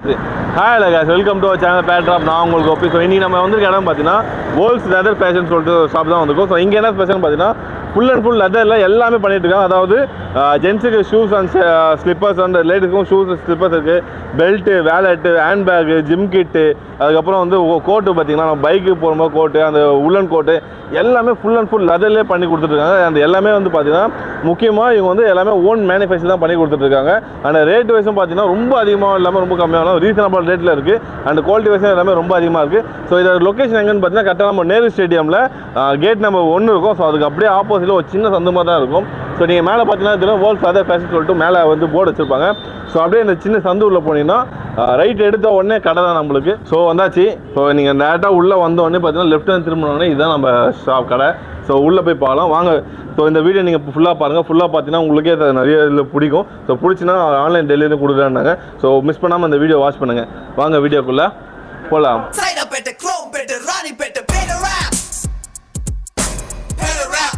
Hi லகாஸ் welcome to channel பேட்ராப் நான் உங்களுக்கு ஒப்பி ஸோ இன்றைக்கி நம்ம வந்து இடம் பார்த்தீங்கன்னா வேர்ல்ட்ஸ் லெதர் ஃபேஷன் சொல்லிட்டு ஒரு ஷாப் தான் வந்திருக்கோம் ஸோ இங்கே என்ன ஸ்பெஷல் பார்த்தீங்கன்னா ஃபுல் அண்ட் ஃபுல் லெதரில் எல்லாமே பண்ணிட்டு இருக்காங்க அதாவது ஜென்ஸுக்கு ஷூஸ் அண்ட் ஸ்லிப்பர்ஸ் அண்ட் லேடிஸ்க்கும் ஷூஸ் ஸ்லிப்பர்ஸ் இருக்குது belt wallet hand bag gym kit அதுக்கப்புறம் வந்து கோட்டு பார்த்தீங்கன்னா நம்ம பைக்கு போகும்போது கோட்டு அந்த உள்ளன் கோட்டு எல்லாமே ஃபுல் அண்ட் ஃபுல் லெதர்லேயே பண்ணி கொடுத்துட்ருக்காங்க அந்த எல்லாமே வந்து பார்த்தீங்கன்னா முக்கியமாக இவங்க வந்து எல்லாமே ஓன் மேனுஃபேக்சர் தான் பண்ணி கொடுத்துட்ருக்காங்க அண்ட் ரேட் வைஸும் பார்த்தீங்கன்னா ரொம்ப அதிகமாக இல்லாமல் ரொம்ப கம்மியாகவும் ரீசனபிள் ரேட்டில் இருக்குது அண்ட் குவாலிட்டி வைஸும் எல்லாமே ரொம்ப அதிகமாக இருக்குது ஸோ இதோட லொக்கேஷன் எங்கன்னு பார்த்தீங்கன்னா கரெக்டாக நம்ம நேரு ஸ்டேடியமில் கேட் நம்பர் ஒன்று இருக்கும் ஸோ அதுக்கு அப்படியே ஆப்போசிட்டில் ஒரு சின்ன சந்து மாதிரி தான் இருக்கும் ஸோ நீங்கள் மேலே பார்த்தீங்கன்னா இதில் வேர்ல்ட்ஸ் அதர் ஃபேஷன் சொல்லிட்டு மேலே வந்து போர்டு வச்சுருப்பாங்க ஸோ அப்படியே இந்த சின்ன சந்து உள்ள போனீங்கன்னா ரைட் எடுத்த உடனே கடை தான் நம்மளுக்கு ஸோ வந்தாச்சு ஸோ நீங்கள் டேரெக்டாக உள்ளே வந்த உடனே பார்த்தீங்கன்னா லெஃப்ட் ஹேண்ட் திரும்பினோடனே இதுதான் நம்ம ஷாப் கடை ஸோ உள்ளே போய் பார்க்கலாம் வாங்க ஸோ இந்த வீடியோ நீங்கள் ஃபுல்லாக பாருங்கள் ஃபுல்லாக பார்த்தீங்கன்னா உங்களுக்கே அது நிறைய இதில் பிடிக்கும் ஸோ பிடிச்சின்னா ஆன்லைன் டெலிவரி கொடுக்குறாங்க ஸோ மிஸ் பண்ணாமல் இந்த வீடியோ வாட்ச் பண்ணுங்கள் வாங்க வீடியோக்குள்ளே போகலாம் Tight up at the chrome, at the Ronnie, at the better rap. Better rap.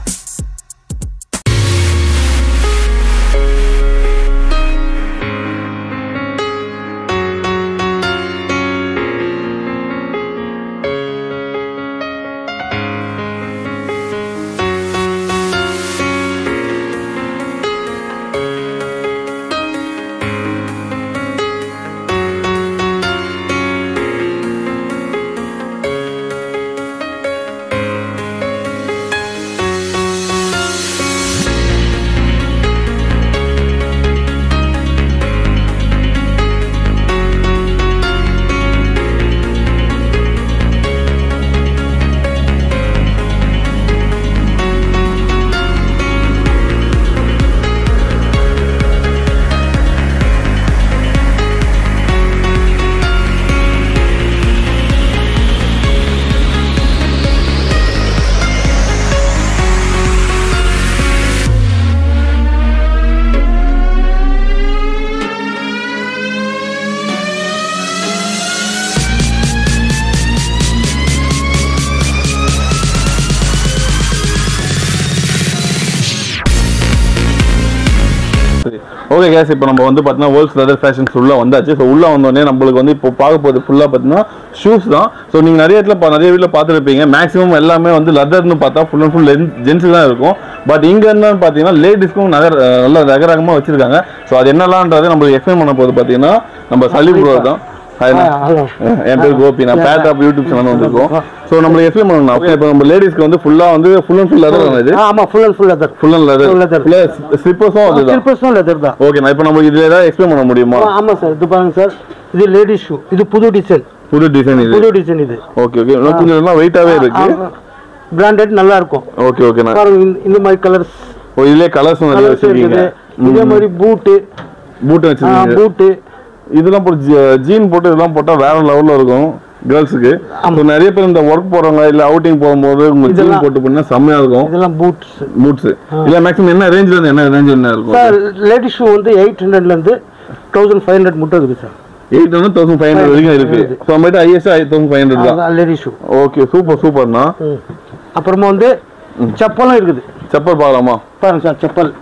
Okay guys இப்போ நம்ம வந்து பார்த்தீங்கன்னா வேர்ல்ட்ஸ் லெதர் ஃபேஷன்ஸ் உள்ள வந்தாச்சு ஸோ உள்ள வந்தோடனே நம்மளுக்கு வந்து இப்போ பார்க்க போகுது ஃபுல்லாக பார்த்தீங்கன்னா ஷூஸ் தான் ஸோ நீங்கள் நிறைய இடத்துல பா- நிறைய வீட்டில் பார்த்துருப்பீங்க மேக்ஸிமம் எல்லாமே வந்து லெதர்னு பார்த்தா ஃபுல் அண்ட் ஃபுல் ஜென்ஸுக்கு தான் இருக்கும் பட் இங்கே என்னன்னு பார்த்தீங்கன்னா லேடிஸ்க்கும் நகர் அஹ் நல்ல ரகரகமாக வச்சிருக்காங்க ஸோ அது என்னலான்றதை நம்மளுக்கு எக்ஸ்பிளைன் பண்ண போது பார்த்தீங்கன்னா நம்ம சலீம் ப்ரோ தான் Hi, அண்ணா. ஹலோ அஹ் என் பேர் கோபி நான் பேட் ஆப் யூடியூப் சேனல் வந்திருக்கோம் ஸோ நம்மளுக்கு எக்ஸ்பிளைன் பண்ணணும் ஓகே இப்போ நம்ம லேடிஸ்க்கு வந்து ஃபுல்லாக வந்து ஃபுல் அண்ட் ஃபுல் லெதர் இது ஆமா full and full leather full and Full leather leather. ஸ்லிப்பர்ஸும் அதுதான் சில்பர்ஸும் லெதர் தான் ஓகே நான் இப்போ நம்ம இதில் ஏதாவது எக்ஸ்பிளைன் பண்ண முடியுமா ஆ, ஆமா சார் இது பாருங்க சார் இது லேடிஸ் ஷூ இது புது டிசைன் புது டிசைன் இது புது டிசைன் இது ஓகே ஓகே இன்னும் கொஞ்சம் எல்லாம் வெயிட்டாவே இருக்கு பிராண்டட் நல்லா இருக்கும் ஓகே ஓகே நான் பாருங்க இந்த- இந்த மாதிரி கலர்ஸ் ஓ இதுலயே கலர்ஸ் நிறைய கலர்ஸ் வச்சிருக்கீங்க இருக்குது இதே மாதிரி பூட்டு பூட் வச்சிருக்கீங்க பூட்டு இதெல்லாம் போட்டு ஜீன் போட்டு இதெல்லாம் போட்டா வேற லெவல்ல இருக்கும் கேர்ள்ஸுக்கு ஸோ நிறைய பேர் இந்த ஒர்க் போறவங்க இல்ல அவுட்டிங் போகும்போது உங்க ஜீன் இதெல்லாம் போட்டு பண்ணா செம்மையா இருக்கும் இதெல்லாம் பூட்ஸ் பூட்ஸ் இல்ல மேக்ஸிமம் என்ன ரேஞ்சில இருந்து என்ன ரேஞ்ச் என்ன இருக்கும் சார் லேடிஸ் ஷூ வந்து எயிட் ஹண்ட்ரட்ல இருந்து தௌசண்ட் ஃபைவ் ஹண்ட்ரட் மட்டும் இருக்குது sir eight hundred thousand five hundred வரைக்கும் இருக்கு ஸோ நம்மகிட்ட ஐஎஸ்ஆ எயிட் தௌசண்ட் ஃபைவ் ஹண்ட்ரட் தான் அதான் லேடிஸ் ஷூ ஓகே சூப்பர் சூப்பர்ண்ணா அப்புறமா வந்து செப்பலும் இருக்குது செப்பல் பார்க்கலாமா பாருங்க சார் செப்பல்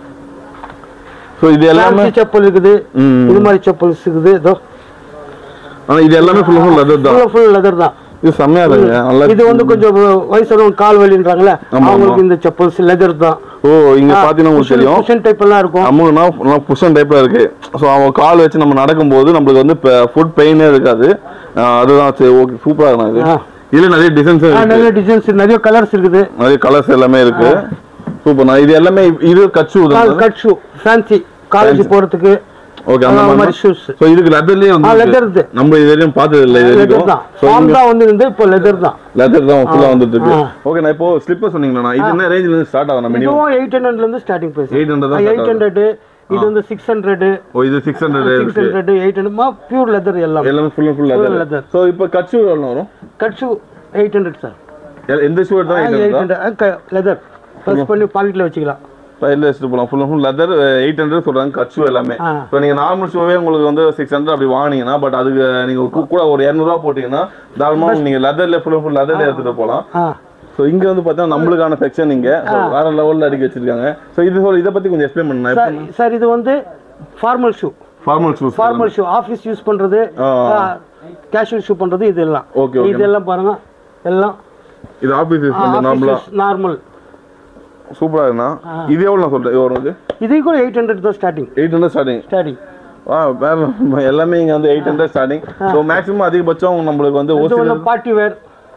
ஸோ இது எல்லாமே ஃபேன்சி செப்பல் இருக்குது ம். இது மாதிரி செப்பல்ஸ் இருக்குது இதோ ஆனா இது எல்லாமே ஃபுல் ஃபுல் லெதர் தான் ஃபுல் ஃபுல் லெதர் தான் இது செம்மையா இருக்குங்க நல்லா இது வந்து கொஞ்சம் வயசானவங்க கால் வலின்றாங்களே ஆமா, அவங்களுக்கு இந்த செப்பல்ஸ் லெதர் தான் ஓ இங்க பாத்தீங்கன்னா உங்களுக்கு தெரியும் குஷன் டைப் எல்லாம் இருக்கும் நம்மளுக்குனா புஷன் டைப்ல இருக்கு ஸோ அவங்க கால் வச்சு நம்ம நடக்கும்போது நம்மளுக்கு வந்து ஃபுட் பெயினே இருக்காது ஆஹ் அதுதான் சரி ஓகே சூப்பரா இருக்கும் இது ஆ. இதுல நிறைய டிசைன்ஸ் ஆ, இருக்கு நிறைய டிசைன்ஸ் நிறைய கலர்ஸ் இருக்குது நிறைய கலர்ஸ் எல்லாமே இருக்கு சூப்பர் இது எல்லாமே இது கச்சு கால் கட் ஷூ ஃபேன்சி காலேஜ் போறதுக்கு ஓகே அந்த அந்த மாதிரி மாதிரி shoes. ஸோ இதுக்கு லெதர்லயே ஆ, வந்து leather இது. நம்ம இது வரையும் பார்த்தது இல்லை இது லெதர் வரைக்கும் தான் ஃபார்ம் தான் வந்து இருந்து இப்போ லெதர் தான் லெதர் தான் ஃபுல்லா வந்துட்டு இருக்கு ஆ. ஓகே நான் இப்போ ஸ்லிப்பர் சொன்னீங்களா இது என்ன ரேஞ்சில இருந்து ஸ்டார்ட் ஆகும் மினிமம் இதுவும் எயிட் ஹண்ட்ரட்ல இருந்து ஸ்டார்டிங் பிரைஸ் 800 தான் எயிட் ஹண்ட்ரட் இது வந்து சிக்ஸ் ஹண்ட்ரட் ஓ இது சிக்ஸ் ஹண்ட்ரட் சிக்ஸ் இருக்கு hundred eight hundred pure leather எல்லாம் எல்லாமே full full Full leather leather. So இப்போ கச்சு எவ்வளோ வரும் cut shoe eight hundred sir எ- எந்த ஷூ எடுத்தாலும் eight eight hundred hundred leather press பண்ணி பாக்கெட்ல வச்சுக்கலாம் பையில வச்சுட்டு போகலாம் full full leather eight hundred சொல்றாங்க கட் ஷூ எல்லாமே ஆ. இப்போ நீங்க நார்மல் ஷூவே உங்களுக்கு வந்து சிக்ஸ் ஹண்ட்ரட் அப்படி வாங்கினீங்கன்னா பட் அதுக்கு நீங்க ஒரு கூ- கூட ஒரு இரநூறுவா போட்டீங்கன்னா தாராளமாக நீங்க லெதர்ல ஃபுல் ஃபுல் லெதர்ல எடுத்துட்டு போகலாம் ஆ ஸோ இங்க வந்து பார்த்தா நம்மளுக்கான செக்ஷன் இங்க So, வேற லெவல்ல அடிக்க வச்சிருக்காங்க ஸோ இது சொல் இதை பத்தி கொஞ்சம் எக்ஸ்பிளைன் பண்ணுங்க சார் சார் இது வந்து formal shoe formal shoes formal shoe office use பண்ணுறது ஆ. கேஷுவல் ஷூ பண்ணுறது இது எல்லாம் Okay, okay. இதெல்லாம் பாருங்க எல்லாம் இது ஆஃபீஸ் யூஸ் பண்ணுற நார்மலா நார்மல் சூப்பரா இருக்குண்ணா இது எவ்வளோ நான் சொல்றேன் வரும் இது இது கூட எயிட் ஹண்ட்ரட் தான் starting eight hundred starting starting ஆ வேற எல்லாமே இங்கே வந்து eight hundred starting so maximum அதிகபட்சம் நம்மளுக்கு வந்து இது ஓசி ஒன்று பார்ட்டி வேர்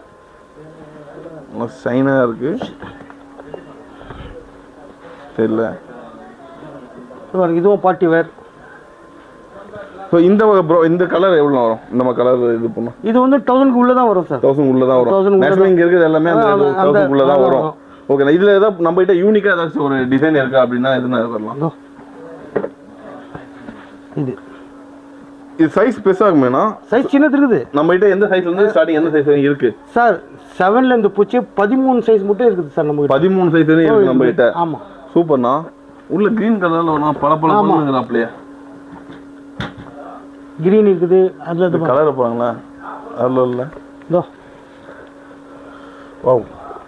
சைனாக இருக்கு தெரியல இதுவும் பார்ட்டி வேர் ஸோ இந்த ப்ரோ இந்த கலர் எவ்வளோ வரும் இந்த மாதிரி கலர் இது பண்ணோம் இது வந்து தௌசண்ட்க்கு உள்ளே தான் வரும் சார் தௌசண்ட் உள்ள தான் 1000 வரும் உள்ள மேக்ஸிமம் இங்கே இருக்கிறது எல்லாமே அந்த அந்த- தௌசண்ட் உள்ள தான் அந்த- வரும் ஓகே இதில் ஏதாவது நம்ம கிட்ட யூனிக்காக ஏதாச்சும் ஒரு டிசைன் இருக்கா அப்படின்னா எதுனா வரலாம் இதோ. இது இது சைஸ் பெருசாகுமேனா சைஸ் சின்னது இருக்குது நம்ம கிட்ட எந்த சைஸ்ல இருந்து ஸ்டார்டிங் எந்த சைஸ் வரைக்கும் இருக்கு சார் செவன்ல இருந்து பூச்சி பதிமூணு சைஸ் மட்டும் இருக்குது சார் நம்ம கிட்ட. பதிமூணு சைஸ் வரையும் இருக்கு நம்ம கிட்ட ஆமா சூப்பர்ண்ணா உள்ள கிரீன் கலர்ல ஒன்றா பல பல ஆமா. பண்ணுங்கிறாப்லையே கிரீன் இருக்குது அதுல இது பாருங்க. கலர் பாருங்களேன் அதில் இல்லை இதோ வாவ்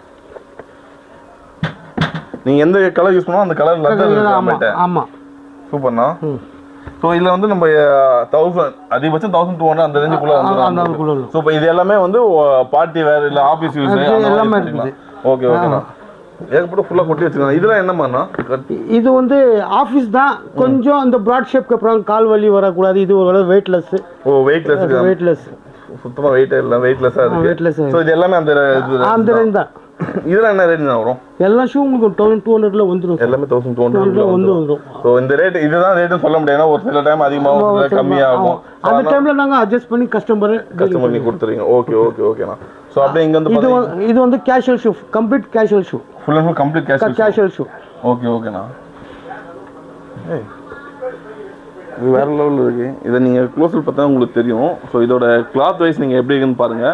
நீங்க எந்த கலர் யூஸ் பண்ணா அந்த கலர் லெதர் இருக்கு ஆமா நம்மகிட்ட ஆமா சூப்பர்ண்ணா ம். ஸோ இதுல வந்து நம்ம தௌசண்ட் அதிகபட்சம் தௌசண்ட் டூ ஹண்ட்ரட் அந்த ரேஞ்சுக்குள்ள அந்த வந்து அதுக்குள்ள வரும். ஸோ இப்போ இது எல்லாமே வந்து பார்ட்டி வேர் இல்ல ஆஃபீஸ் யூஸ் அது எல்லாமே இருக்குது. ஓகே ஓகேண்ணா ஏகப்பட்ட ஃபுல்லாக கொட்டி வச்சிருக்காங்க இதெல்லாம் என்ன பண்ணா இது வந்து ஆஃபீஸ் தான் கொஞ்சம் அந்த ப்ராட் ஷேப்க்கு அப்புறம் கால் வலி வரக்கூடாது இது ஒரு வெயிட்லெஸ் ஓ வெயிட்லெஸ் வெயிட்லெஸ் சுத்தமா வெயிட் இல்லை வெயிட்லெஸ்ஸாக இருக்கு weightless ஆ ஸோ இது எல்லாமே அந்த இது அந்த ரேஞ்ச் தான் இதெல்லாம் என்ன ரேஞ்ச் தான் வரும் எல்லா ஷூ உங்களுக்கு தௌசண்ட் டூ ஹண்ட்ரட்ல வந்துடும் எல்லாமே தௌசண்ட் டூ வந்து ஹண்ட்ரட் வந்து வந்துடும் ஸோ இந்த ரேட் இதுதான் ரேட்னு சொல்ல முடியாது ஒரு சில டைம் அதிகமாகும் சில கம்மியாகும் அந்த டைம்ல நாங்க அட்ஜஸ்ட் பண்ணி கஸ்டமர் கஸ்டமர் பண்ணி கொடுத்துறீங்க ஓகே ஓகே ஓகேண்ணா ஸோ அப்படியே இங்க வந்து இது பார்த்தீங்கன்னா வந்து- இது வந்து casual shoe complete casual shoe full and full complete கேஷ் கேஷுவல் ஷூ ஓகே ஓகேண்ணா ஏய் இது வேற லெவலில் இருக்கு இதை நீங்கள் க்ளோஸில் பார்த்தா உங்களுக்கு தெரியும் ஸோ இதோட கிளாத் வைஸ் நீங்கள் எப்படி இருக்குன்னு பாருங்க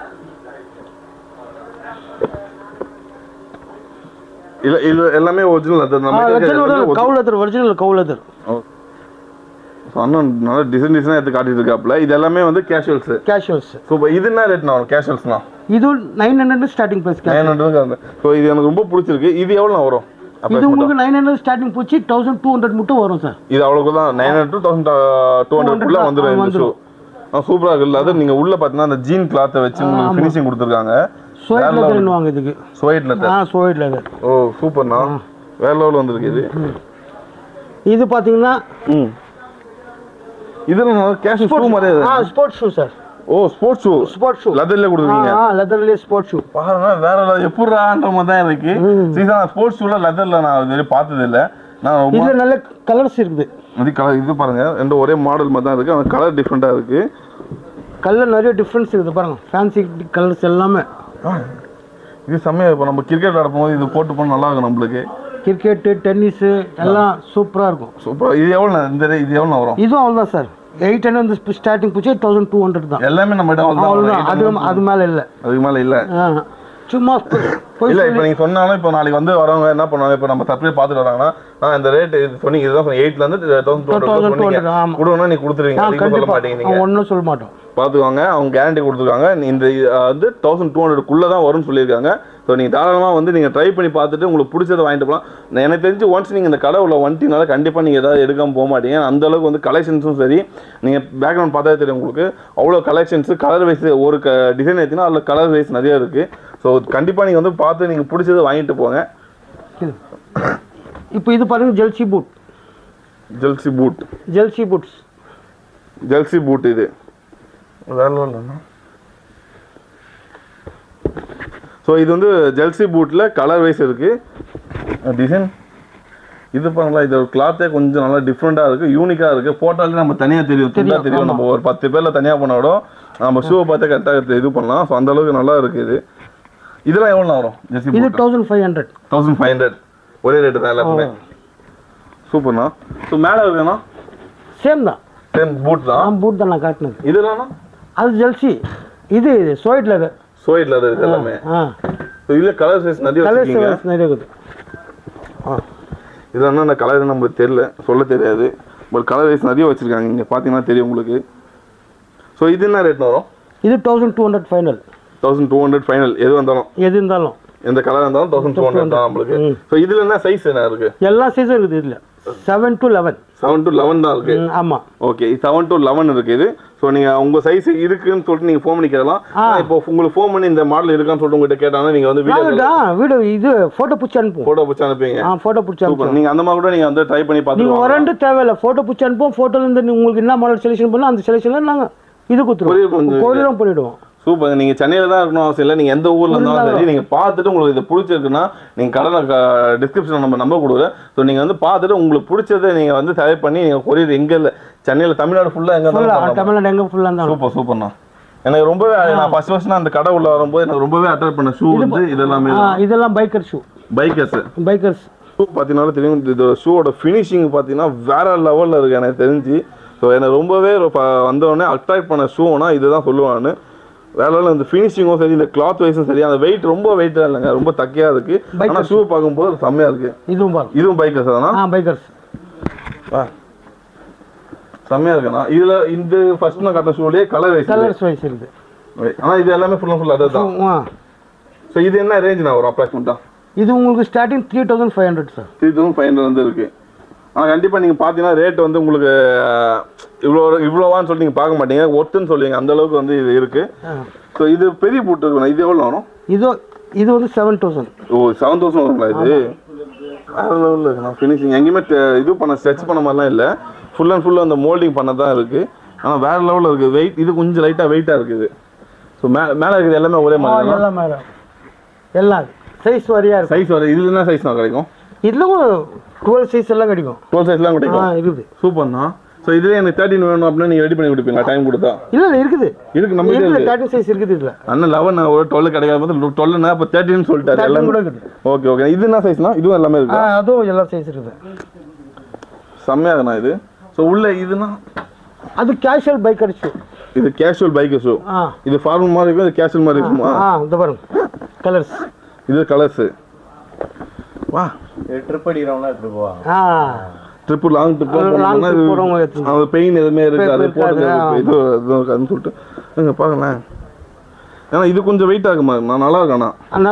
இல்ல இது எல்லாமே ஒரிஜினல் அது நம்ம cow leather original cow leather so அண்ணன் நல்லா டிசைன் டிசைனாக எடுத்து காட்டிட்டு இருக்காப்புல இது எல்லாமே வந்து கேஷுவல்ஸ் கேஷுவல்ஸ் ஸோ இப்போ இது என்ன ரேட்னா வரும் கேஷுவல்ஸ்னா இது nine hundred starting price nine hundred so இது எனக்கு ரொம்ப பிடிச்சிருக்கு இது எவ்வளோ வரும் இது approximate-ஆ? உங்களுக்கு நைன் ஹண்ட்ரட் ஸ்டார்டிங் போச்சு தௌசண்ட் டூ ஹண்ட்ரட் மட்டும் வரும் சார் இது அவ்வளோக்கு தான் nine hundred two thousand two ஹண்ட்ரட்குள்ளே வந்துடும் இந்த ஷூ வந்துரும். சூப்பராக இருக்குல்ல அது நீங்கள் உள்ளே பார்த்தீங்கன்னா அந்த ஜீன் கிளாத்தை வச்சு உங்களுக்கு ஃபினிஷிங் கொடுத்துருக்காங்க சோயிட் லெதர் வாங்க இதுக்கு ஸ்வைட் லெதர் ஆ சோயிட் லெதர் ஓ சூப்பர்ண்ணா வேற லெவலில் வந்திருக்கு இது இது பார்த்தீங்கன்னா ம் இதில் கேஷ் ஷூ மாதிரியே ஆ இருக்கு. ஸ்போர்ட்ஸ் ஷூ சார் ஓ ஸ்போர்ட்ஸ் ஷூ ஸ்போர்ட்ஸ் ஷூ லெதர்ல கொடுத்துருக்கீங்க ஆ லெதர்லேயே ஸ்போர்ட்ஸ் ஷூ பாருங்க வேற எப்படின்ற மாதிரி தான் இருக்கு சீசா ஸ்போர்ட்ஸ் ஷூல லெதர்ல நான் இது வரையும் பார்த்தது இல்ல நான் ரொம்ப இதுல நல்ல கலர்ஸ் இருக்குது இது கலர் இது பாருங்க ரெண்டு ஒரே மாடல் மாதிரி தான் இருக்கு அந்த கலர் டிஃப்ரெண்டா இருக்கு கலர் நிறைய டிஃப்ரென்ஸ் இருக்குது பாருங்க ஃபேன்சி கலர்ஸ் எல்லாமே ஆ, இது செம்மையா இப்போ நம்ம கிரிக்கெட் விளாட போகும்போது இது போட்டு போனால் நல்லா இருக்கும் நம்மளுக்கு கிரிக்கெட்டு டென்னிஸு எல்லாம் சூப்பராக இருக்கும் சூப்பரா இது எவ்வளோ இந்த rate- இது எவ்வளோ வரும் இதுவும் அவ்வளோதான் சார் எயிட் ஹண்ட்ரட் ஸ்டார்டிங் போச்சு தௌசண்ட் டூ ஹண்ட்ரட் தான் எல்லாமே நம்ம இடம் அவ்வளோதான் அது அது மேலே இல்லை அதுக்கு மேல இல்ல சும்மா போய் இல்ல இப்போ நீங்க சொன்னாலும் இப்போ நாளைக்கு வந்து வரவங்க என்ன பண்ணுவாங்க இப்போ நம்ம சப்ளை பார்த்துட்டு வராங்கன்னா நான் இந்த ரேட் இது சொன்னீங்க இதுதான் எயிட்ல இருந்து தௌசண்ட் டூ 1200 ஹண்ட்ரட் ஆமா. கொடுக்கணும் நீ கொடுத்துருவீங்க ஆ நீங்க சொல்ல கண்டிப்பாக மாட்டீங்க நீங்க ஒன்றும் சொல்ல மாட்டோம் பார்த்துக்கோங்க அவங்க கேரண்டி கொடுத்துருக்காங்க நீ இந்த இது, அஹ், வந்து தௌசண்ட் டூ ஹண்ட்ரட்குள்ளே தான் வரும்னு சொல்லியிருக்காங்க ஸோ நீங்கள் தாராளமாக வந்து நீங்கள் ட்ரை பண்ணி பார்த்துட்டு உங்களுக்கு பிடிச்சதை வாங்கிட்டு போகலாம் நான் எனக்கு தெரிஞ்சு ஒன்ஸ் நீங்கள் இந்த கடை உள்ள வந்துட்டீங்கனால கண்டிப்பாக நீங்கள் ஏதாவது எடுக்காமல் போக மாட்டீங்க அந்த அளவுக்கு வந்து கலெக்ஷன்ஸும் சரி நீங்கள் பேக்ரவுண்ட் பார்த்தாலே தெரியும் உங்களுக்கு அவ்வளோ கலெக்ஷன்ஸு கலர் வைஸ் ஒரு க டிசைன் எடுத்தீங்கன்னா அதில் கலர் வைஸ் நிறைய இருக்குது ஸோ கண்டிப்பாக நீங்கள் வந்து பார்த்து நீங்கள் பிடிச்சதை வாங்கிட்டு போங்க இப்போ இது பாருங்க jersey boot jersey boot jersey boots jersey boot இது வேற இல்லைண்ணா ஸோ இது வந்து ஜெல்சி பூட்டில் கலர் வைஸ் இருக்குது டிசைன் இது பாருங்களா இது கிளாத்தே கொஞ்சம் நல்லா டிஃப்ரெண்ட்டாக இருக்குது யூனிக்காக இருக்குது போட்டாலே நம்ம தனியாக தெரியும் துண்டா தெரியும் நம்ம ஒரு பத்து பேரில் தனியாக பண்ண விட நம்ம ஷூவை பார்த்தே கரெக்டாக இது பண்ணலாம் ஸோ அந்த அளவுக்கு நல்லா இருக்குது இது இதெல்லாம் எவ்வளோ வரும் ஜெர்சி இது boot thousand five hundred thousand five hundred ஒரே ரேட்டு தான் எல்லாத்துமே சூப்பர்ண்ணா ஸோ மேலே இருக்குண்ணா சேம் தான் சேம் பூட் ஆ தான் பூட் தான் நான் காட்டினது இதுலாம்ண்ணா அது ஜெல்சி இது இது சோயிட் லெதர் சோயிட்ல அது இருக்கு எல்லாமே ஆ ஸோ இதில் கலர் சைஸ் நிறைய கலர்ஸ் வச்சிருக்கீங்க நிறைய இருக்குது இதில் என்ன கலர் நம்மளுக்கு தெரியல சொல்ல தெரியாது பட் கலர் வைஸ் நிறைய வச்சிருக்காங்க இங்கே பார்த்தீங்கன்னா தெரியும் உங்களுக்கு ஸோ இது என்ன ரேட் வரும் இது thousand two hundred final thousand two hundred final எது வந்தாலும் எது இருந்தாலும் எந்த கலர் இருந்தாலும் தௌசண்ட் டூ ஹண்ட்ரட் தான் நம்மளுக்கு ஸோ இதில் என்ன சைஸ் என்ன இருக்கு எல்லா சைஸும் இருக்குது இதில் seven to eleven seven to eleven தான் இருக்கு ஆமாம் ஓகே செவன் டு லெவன் இருக்கு இது ஸோ நீங்க உங்க சைஸ் இருக்குன்னு சொல்லிட்டு நீங்க ஃபோன் பண்ணி கேட்கலாம் ஆ. ஆனா இப்போ உங்களுக்கு ஃபோன் பண்ணி இந்த மாடல் இருக்கான்னு சொல்லிட்டு உங்ககிட்ட கேட்டாங்கன்னா நீங்க வந்து வீடியோ நாங்கள் ஆ வீடியோ இது ஃபோட்டோ பிடிச்சி அனுப்புவோம் போட்டோ பிடிச்சி அனுப்புவீங்க ஆ ஃபோட்டோ பிடிச்சி சூப்பர் அனுப்புவோம் நீங்க அந்த மாதிரி கூட நீங்க வந்து ட்ரை பண்ணி நீங்கள் பார்த்துக்கலாம் வரண்டு தேவையில்ல ஃபோட்டோ பிடிச்சி அனுப்புவோம் ஃபோட்டோலேருந்து உங்களுக்கு என்ன மாடல் செலெக்ஷன் பண்ணலாம் அந்த செலெக்ஷனில் நாங்கள் இது Courier கொடுத்துருவோம் பண்ணுவீங்க. கொரியரும் பண்ணிவிடுவோம் சூப்பர் நீங்க சென்னையில தான் இருக்கணும் அவசியம் இல்லை நீங்க எந்த ஊர்ல இருந்தாலும் சரி நீங்க பார்த்துட்டு உங்களுக்கு இது பிடிச்சிருக்குன்னா நீங்க கடலை டிஸ்கிரிப்ஷன் நம்ம நம்பர் கொடுக்குறேன் ஸோ நீங்க வந்து பார்த்துட்டு உங்களுக்கு பிடிச்சதை நீங்க வந்து செலக்ட் பண்ணி நீங்க கொரியர் எங்க இல்லை சென்னையில தமிழ்நாடு ஃபுல்லா எங்க ஃபுல்லாக இருந்தாலும் தமிழ்நாடு எங்கே ஃபுல்லாக இருந்தாலும் சூப்பர் சூப்பர்ண்ணா எனக்கு ரொம்பவே நான் ஃபர்ஸ்ட் ஃபர்ஸ்ட் அந்த கடை உள்ள வரும்போது எனக்கு ரொம்பவே அட்ராக்ட் பண்ண ஷூ வந்து இதெல்லாமே ஆ இதெல்லாம் biker shoe bikers bikers shoe பார்த்தீங்கன்னா தெரியும் இது ஷூவோட ஃபினிஷிங் பார்த்தீங்கன்னா வேற லெவலில் இருக்கு எனக்கு தெரிஞ்சு ஸோ எனக்கு ரொம்பவே ரொ- வந்தவொடனே அட்ராக்ட் பண்ண ஷூனா இதுதான் சொல்லுவான்னு வேற லெவலில் இந்த ஃபினிஷிங்கும் சரி இந்த கிளாத் வைஸும் சரி அந்த வெயிட் ரொம்ப வெயிட்டாக இல்லைங்க ரொம்ப தக்கையாக இருக்கு Bikers. ஆனால் ஷூ பார்க்கும்போது செம்மையாக இருக்கு இதுவும் பாருங்க இதுவும் பைக்கர்ஸ் தானா ஆ பைக்கர்ஸ் ஆ செம்மையாக இருக்குண்ணா இதில் இந்த ஃபர்ஸ்ட் நான் காட்டின ஷூலேயே கலர் வைஸ் கலர்ஸ் வைஸ் இருக்குது ஆனால் இது எல்லாமே ஃபுல் அண்ட் ஃபுல் அதர் தான் ஆ ஸோ இது என்ன ரேஞ்ச் நான் ஒரு அப்ராக்சிமேட்டாக இது உங்களுக்கு starting three thousand five hundred sir three thousand five hundred வந்து இருக்கு ஆனால் கண்டிப்பாக நீங்கள் பார்த்தீங்கன்னா ரேட் வந்து உங்களுக்கு அஹ், இவ்வளோ இவ்வளோவான்னு சொல்லி நீங்கள் பார்க்க மாட்டீங்க ஒர்த்துன்னு சொல்லுவீங்க அந்த அளவுக்கு வந்து இது இருக்கு ஸோ இது பெரிய பூட்டு இருக்கணும் இது எவ்வளோ வரும் இது இது வந்து செவன் தௌசண்ட் ஓ செவன் தௌசண்ட் வருங்களா இது வேற லெவலில் இருக்குண்ணா ஃபினிஷிங் எங்கேயுமே te- இது பண்ண ஸ்ட்ரெச் பண்ண மாதிரிலாம் இல்லை ஃபுல் அண்ட் ஃபுல்லாக அந்த மோல்டிங் பண்ண தான் இருக்குது ஆனால் வேற லெவலில் இருக்குது வெயிட் இது கொஞ்சம் லைட்டாக வெயிட்டாக இருக்குது ஸோ மே மேலே இருக்குது எல்லாமே ஒரே மாதிரி தான் எல்லாம் மேடம் எல்லாம் சைஸ் வரியா இருக்கும் சைஸ் வர இது என்ன சைஸ் தான் கிடைக்கும் இதில் டுவெல் சைஸ் எல்லாம் கிடைக்கும் டுவெல் சைஸ்லாம் ஆ கிடைக்கும் இருக்குது சூப்பர்ண்ணா ஸோ இதுல எனக்கு தேர்ட்டின் வேணும் அப்படின்னா நீங்கள் ரெடி பண்ணி கொடுப்பீங்களா டைம் கொடுத்தா இல்லை இல்லை இருக்குது இருக்கு நம்ம இருக்குது இருக்கு தேர்ட்டி சைஸ் இருக்குது இதில் அண்ணன் லெவன் ஒரு டுவெல் கிடைக்காத போது டுவெல்னா இப்போ தேர்ட்டின்னு சொல்லிட்டாரு தேர்ட்டி எல்லாமே கூட இருக்குது ஓகே ஓகே இது என்ன சைஸ்னா இதுவும் எல்லாமே ஆ இருக்கு அதுவும் எல்லா சைஸ் இருக்குது செம்மையா இருக்குண்ணா இது ஸோ உள்ள இதுனா அது கேஷுவல் பைக் அடிச்சு இது கேஷுவல் பைக் ஷூ ஆ இது ஃபார்மல் மாதிரி இருக்கும் இது கேஷுவல் மாதிரி இருக்குமா ஆ இந்த பாருங்க கலர்ஸ் இது கலர்ஸ் வா ட்ரிப் அடிக்கிறவங்களாம் எடுத்துட்டு போவாங்க ஆ trip long trip long trip போறவங்க எடுத்துட்டு அந்த பெயின் எதுவுமே இருக்கு அது இருக்காது, போட்டு ஆ. இது இதுவும் இருக்காதுன்னு சொல்லிட்டு இங்க பாருங்களேன் ஏன்னா இது கொஞ்சம் வெயிட் ஆகுமா நான் நல்லா இருக்காண்ணா அந்த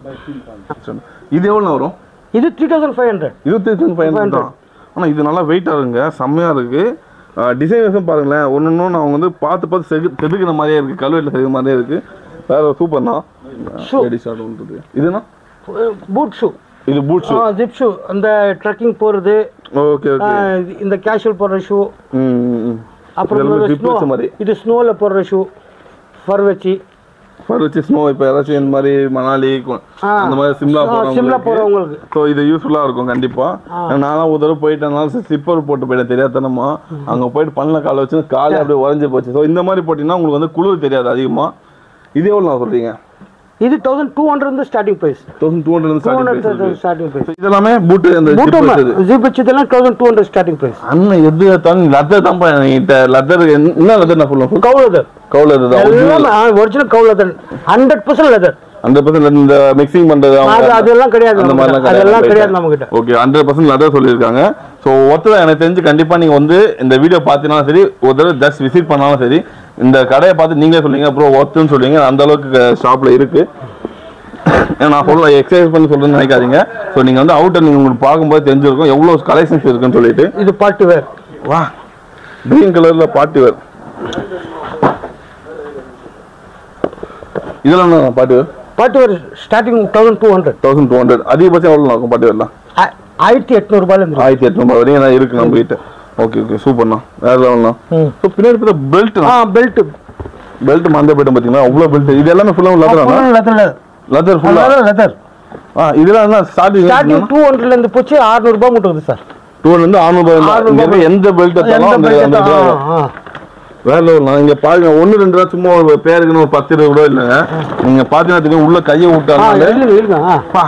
இது எவ்வளோ வரும் இது த்ரீ தௌசண்ட் ஃபைவ் ஹண்ட்ரட் இருபத்தி தௌசண்ட் ஃபைவ் ஹண்ட்ரட் தான் ஆனால் இது நல்லா வெயிட்டாக இருக்குங்க செம்மையாக இருக்குது டிசைனர்ஸும் பாருங்களேன் ஒன்று ஒன்று அவங்க வந்து பார்த்து பார்த்து செது செதுக்கிற மாதிரியே இருக்குது கல்வெட்டில் செதுக்கிற மாதிரியே இருக்குது வேற சூப்பர் தான் Shoe. ரெடி ஷார்ட் இதுனா பூட் ஷூ இது பூட் ஷூ ஆ ஜிப் ஷூ அந்த ட்ரெக்கிங் போகிறது ஓகே ஓகே இந்த கேஷுவல் போடுற ஷூ ம் ம், ம் அப்புறம் இதெல்லாம் இந்த zip snow- வச்ச மாதிரி. இது ஸ்னோவில் போடுற ஷூ ஃபர் வச்சு ஃபர் வச்சு ஸ்னோ இப்போ யாராச்சும் இந்த மாதிரி மணாலி கு- ஆ. அந்த மாதிரி சிம்லா ஆ, சிம்லா போறவங்களுக்கு. ஸோ இது யூஸ்ஃபுல்லாக இருக்கும் கண்டிப்பாக நானும் ஒரு தடவை போயிட்டனால ஸ்லிப்பர் போட்டு போயிட்டேன் தெரியாதனமா அங்கே போயிட்டு பண்ணல காலை வச்சு காலே அப்படியே உறைஞ்சு போச்சு ஸோ இந்த மாதிரி போட்டிங்கன்னா உங்களுக்கு வந்து குளிர் தெரியாது அதிகமாக இது எவ்வளோ நான் சொல்கிறீங்க இது தௌசண்ட் டூ ஹண்ட்ரட் இருந்து starting price thousand two hundred two hundred starting starting price இதெல்லாமே பூட்டு அந்த zip பூட்டம் வச்சது. ஜிப் வச்சதெல்லாம் thousand two hundred starting price அண்ணன் எது எடுத்தாலும் லெதர் தான் என்கிட்ட லெதர் என்ன லெதர் நான் ஃபுல்லாக ஃபுல் கவு லெதர் கவுல தான் எல்லாம் original cow leather hundred percent leather அந்த பர்சன்ட் இந்த மிக்சிங் பண்றது அவங்க- அது அதெல்லாம் கிடையாது அந்த நம்ம மாதிரிலாம் கிட்ட. அதெல்லாம் கிடையாது நம்ம கிட்ட ஓகே ஹண்ட்ரட் பர்சன்ட் லெதர் சொல்லியிருக்காங்க ஸோ ஒருத்தர் எனக்கு தெரிஞ்சு கண்டிப்பா நீங்க வந்து இந்த வீடியோ பார்த்தீங்கன்னாலும் சரி ஒரு தடவை ஜஸ்ட் விசிட் பண்ணாலும் சரி இந்த கடையை பார்த்து நீங்களே சொல்லுங்க அப்புறம் ஒர்த்துன்னு சொல்லுவீங்க அந்த அளவுக்கு ஷாப்ல இருக்கு ஏன்னா நான் சொல்ல எக்ஸசைஸ் பண்ணி சொல்றேன்னு நினைக்காதீங்க ஸோ நீங்க வந்து அவுட்டர் நீங்க உங்களுக்கு பார்க்கும்போது தெரிஞ்சிருக்கும் எவ்வளோ கலெக்ஷன்ஸ் இருக்குன்னு சொல்லிட்டு இது பார்ட்டி வேர் வா கிரீன் கலர்ல பாட்டி வேர் இதெல்லாம் என்ன party wear party wear starting thousand two hundred thousand two hundred அதிகபட்சம் எவ்வளோ இருக்கும் பாட்டி வேர்லாம் ஆயிரத்தி எட்நூறுபாயிலேருந்து ஆயிரத்தி எட்நூறு வரையும் நான் இருக்கு நம்ம கிட்ட ஓகே ஓகே சூப்பர்ண்ணா வேற லெவல்ண்ணா ம். ஸோ பின்னாடி பார்த்தா பெல்ட் ஆ பெல்ட் பெல்ட் மந்த போயிட்டு பார்த்தீங்களா அவ்வளோ பெல்ட் இது எல்லாமே ஃபுல்லாக லெதரா லெதர் லெதர் ஃபுல்லாக லெதர் ஆ இதெல்லாம் என்ன ஸ்டார்டிங் ஸ்டார்டிங் டூ ஹண்ட்ரட்லேருந்து போச்சு ஆறுநூறுபா மட்டும் சார் டூர்லேருந்து ஆறுநூறு ஆறுநூறு இங்கே எந்த பெல்ட் எடுத்தாலும் எந்த அந்த belt அந்த ஆ, இது ஆ. வேற லெவல்ண்ணா இங்கே பாருங்க ஒன்று ரெண்டு ரூபா சும்மா ஒரு பேருக்குன்னு ஒரு பத்து இருபது ரூபா இல்லைங்க நீங்கள் பார்த்தீங்கன்னா தெரியும் உள்ள கையை ஆ விட்டாங்க இருங்க இருங்க ஆ பா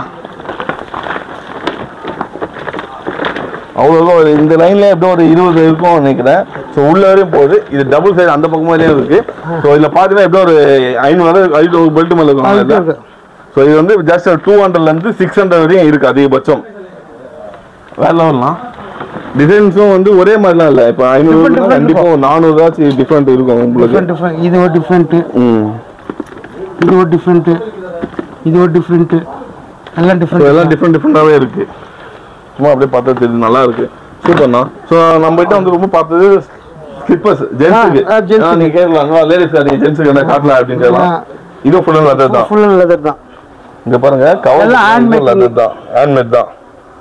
அவ்வளோ ஒரு இந்த லைன்ல எப்படியும் ஒரு இருபது இருக்கும் நினைக்கிறேன் ஸோ உள்ள வரையும் போகுது இது டபுள் சைடு அந்த பக்கம் மாதிரியும் இருக்கு ஸோ இதுல பார்த்தீங்கன்னா எப்படியும் ஒரு ஐநூறு ஐநூறு பெல்ட் மேலே ஆ, இது இருக்கும் இருக்கு. ஸோ இது வந்து ஜஸ்ட் டூ ஹண்ட்ரட்ல இருந்து சிக்ஸ் ஹண்ட்ரட் வரையும் இருக்கு அதிகபட்சம் வேற லெவல்லாம் டிசைன்ஸும் வந்து ஒரே மாதிரிலாம் இல்லை இப்போ Different, ஐநூறு different கண்டிப்பா ஒரு நானூறுவாச்சும் டிஃப்ரெண்ட் இருக்கும் உங்களுக்கு டிஃப்ரெண்ட் டிஃப்ரெண்ட் இது ஒரு டிஃப்ரெண்ட்டு ம் இது ஒரு டிஃப்ரெண்ட்டு இது ஒரு டிஃப்ரெண்ட்டு எல்லாம் ஸோ டிஃப்ரெண்ட் எல்லாம் டிஃப்ரெண்ட் டிஃப்ரெண்டாகவே இருக்கு சும்மா அப்படியே பார்த்தா தெரியுது நல்லா இருக்கு சூப்பர்ண்ணா ஸோ நம்ம கிட்ட வந்து ரொம்ப பார்த்தது ஸ்லிப்பர்ஸ் ஜென்ஸுக்கு ஆ, gents க்கு. நீங்க கேட்கலாம் லேடிஸ் நீங்க ஜென்ஸுக்கு என்ன காட்டலாம் அப்படின்னு கேட்கலாம் ஆ. இது ஃபுல் அண்ட் லெதர் தான் ஃபுல் அண்ட் லெதர் தான் இங்க பாருங்க கவர் எல்லாம் handmade லெதர் தான் ஹேண்ட்மேட் தான்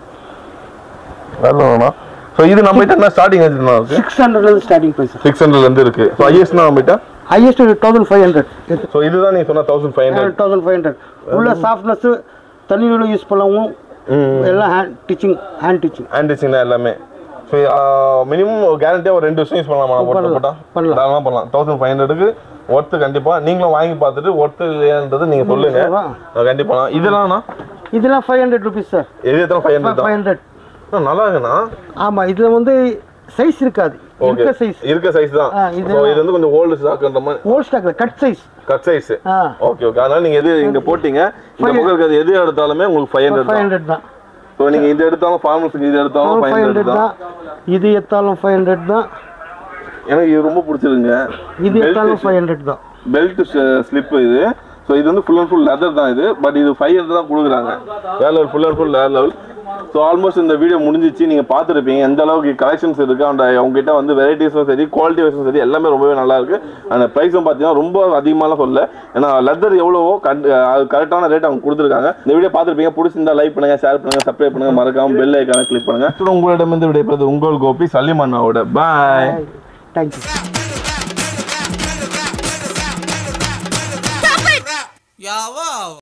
வேணா ஸோ இது நம்ம கிட்ட என்ன ஸ்டார்டிங் என்ன இருக்கு சிக்ஸ் ஹண்ட்ரட்லேருந்து ஸ்டார்டிங் ப்ரைஸ் சிக்ஸ் ஹண்ட்ரட்ல இருந்து இருக்கு ஸோ ஐஎஸ்னா நம்ம கிட்ட highest thousand five hundred so இதுதான் நீங்க சொன்ன thousand five hundred thousand five hundred உள்ள சாஃப்ட்னஸ் தண்ணியோட யூஸ் பண்ணவும் எல்லாம் hand stitching hand stitching hand stitching எல்லாமே ஸோ மினிமம் கேரண்டியாக ஒரு ரெண்டு வருஷம் யூஸ் பண்ணலாமா போட்டு பண்ணலாம், போட்டா பண்ணலாம். தாராளமாக பண்ணலாம் தௌசண்ட் ஃபைவ் ஹண்ட்ரடுக்கு ஒர்த்து கண்டிப்பா நீங்களும் வாங்கி பார்த்துட்டு ஒர்த்து இல்லையான்றது நீங்க சொல்லுங்க சொல்லுவா. அஹ் கண்டிப்பா இதெல்லாம்ண்ணா இதெல்லாம் ஃபைவ் ஹண்ட்ரட் ருபீஸ் சார் எது எத்தனை ஃபைவ் ஹண்ட்ரட் ஃபைவ் தான் ஹண்ட்ரட் அண்ணா, நல்லா இருக்குண்ணா ஆமாம் இதில் வந்து சைஸ் இருக்காது ஓகே இருக்க சைஸ் இருக்க சைஸ் தான் ஆ, இது- ஸோ இது வந்து கொஞ்சம் ஓல்டு ஸ்டாக்ன்ற மாதிரி ஹோல் ஸ்டாக்ல கட் சைஸ் கட் சைஸ் ஆ ஓகே ஓகே அதனால நீங்க எது இங்க போட்டீங்க இந்த Five- பக்கம் இருக்கிறது எது எடுத்தாலுமே உங்களுக்கு ஃபைவ் ஹண்ட்ரட் ஃபைவ் தான் ஹண்ட்ரட் தான் ஸோ நீங்க இது எடுத்தாலும் ஃபார்மல்ஸுக்கு இது எடுத்தாலும் ஃபைவ் ஃபைவ் ஹண்ட்ரட் ஹண்ட்ரட் தான் தான் இது எத்தாலும் ஃபைவ் ஹண்ட்ரட் தான் எனக்கு இது ரொம்ப பிடிச்சிருங்க இது எத்தாலும் ஃபைவ் ஹண்ட்ரட் தான் பெல்ட் ஸ்லிப் இது ஸோ இது வந்து ஃபுல் அண்ட் ஃபுல் லெதர் தான் இது பட் இது ஃபைவ் ஹண்ட்ரட் தான் கொடுக்குறாங்க வேற லெவல் ஃபுல் அண்ட் ஃபுல் வேற லெவல் ஸோ ஆல்மோஸ்ட் இந்த வீடியோ முடிஞ்சிச்சு நீங்கள் பார்த்துருப்பீங்க எந்த அளவுக்கு கலெக்ஷன்ஸ் இருக்கு அந்த உங்ககிட்ட வந்து வெரைட்டிஸும் சரி குவாலிட்டி வைஸும் சரி எல்லாமே ரொம்பவே நல்லா இருக்கு அந்த ப்ரைஸும் பார்த்தீங்கன்னா ரொம்ப அதிகமாலாம் சொல்லல ஏன்னா லெதர் எவ்வளவோ கண்டு அது கரெக்டான ரேட் அவங்க கொடுத்துருக்காங்க இந்த வீடியோ பார்த்துருப்பீங்க பிடிச்சிருந்தா லைக் பண்ணுங்க ஷேர் பண்ணுங்க சப்ஸ்கிரைப் பண்ணுங்க மறக்காம பெல் ஐக்கான கிளிக் பண்ணுங்க So, உங்களிடமிருந்து விடைபெறுவது உங்கள் கோபி சல்லிமன்னாவோட பாய் தேங்க்யூ Yeah, wow.